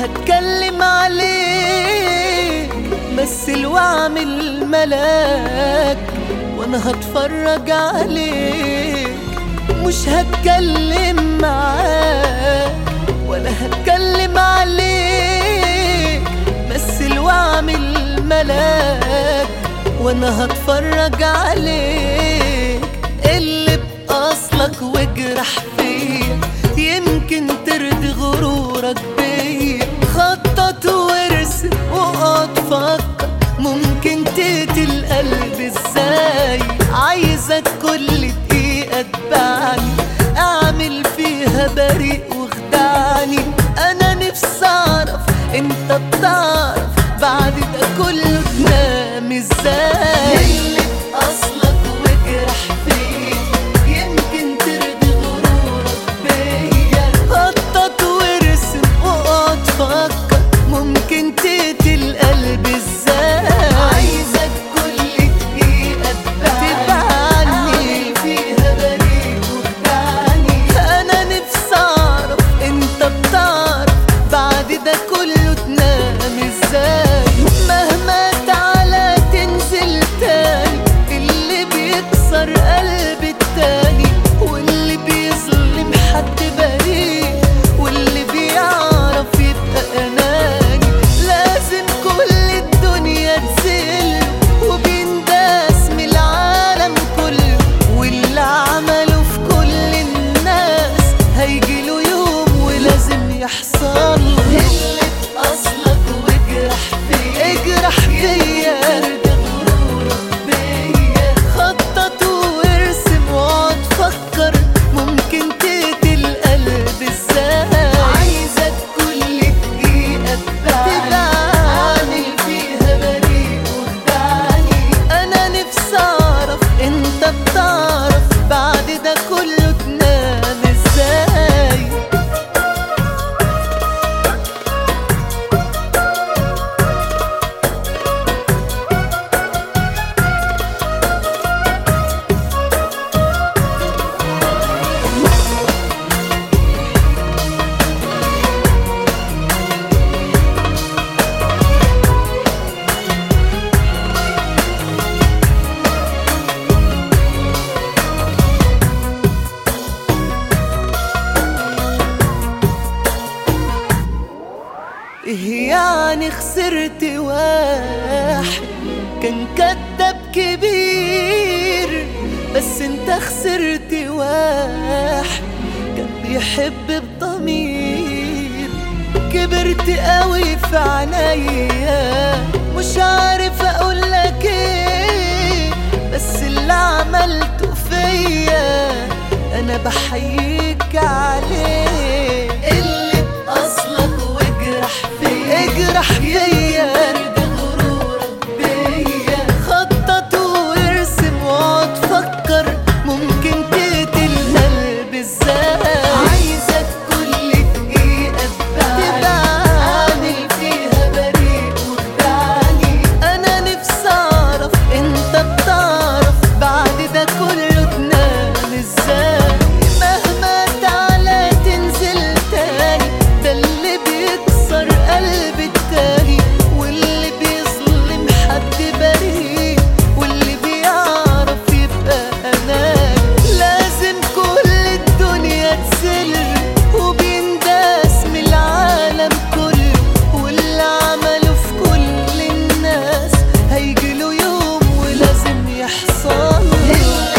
هتكلم عليك مثل واعمل ملاك وانا هتفرج عليك مش هتكلم معاك ولا هتكلم عليك مثل واعمل ملاك وانا هتفرج عليك اللي بأصلك واجرح فيا يمكن ترضي غرورك بيا خطط وارسم واقعد فكر ممكن تقتل قلبي ازاي عايزك كل دقيقة تبعني اعمل فيها بريء واخدعني انا نفسي اعرف انت بتعرف بعد ده كله تنام ازاي اللي اصلك واجرح فيا يمكن ترضي غرورك بيا خطط وارسم واقعد فكر ممكن تقتل قلبي ازاي عايزك كل دقيقة تبعني فيها بريء وخدعني انا نفسي اعرف انت بتعرف بعد ده كله تنام ازاي مهما تعالى تنزل تاني اللي بيكسر قلب التاني واللي بيظلم حد بريء واللي بيعرف يبقى اناني لازم كل الدنيا تزل وبينداس من العالم كله واللي عمله في كل الناس هيجيله يوم ولازم يحصل اللي اصلك واجرح فيا اجرح فيا خطط وارسم واقعد فكر ممكن تقتل قلب ازاي عايزك كل دقيقة تبعني فيها بريء وخدعني انا نفسي اعرف انت بتعرف بعد ده كله تنام ازاي إيه يعني خسرت واحد كان كداب كبير بس انت خسرت واحد كان بيحب بضمير كبرت قوي في عينيا مش عارف اقولك ايه بس اللي عملته فيا انا بحييك عليه اللي باصلك واجرح فيا اجرح فيا خطط وارسم واقعد فكر ممكن تقتل قلبي ازاي عايزك كل دقيقة تبعني فيها بريء وخدعني انا نفسي اعرف انت بتعرف بعد ده كله تنام ازاي مهما تعالى تنزل تاني ده اللي بيكسر قلب التاني واللي بيظلم حد بريء واللي بيعرف يبقى امان لازم كل الدنيا تزل وبينداس من العالم كله واللي عمله في كل الناس هيجيله يوم ولازم يحصل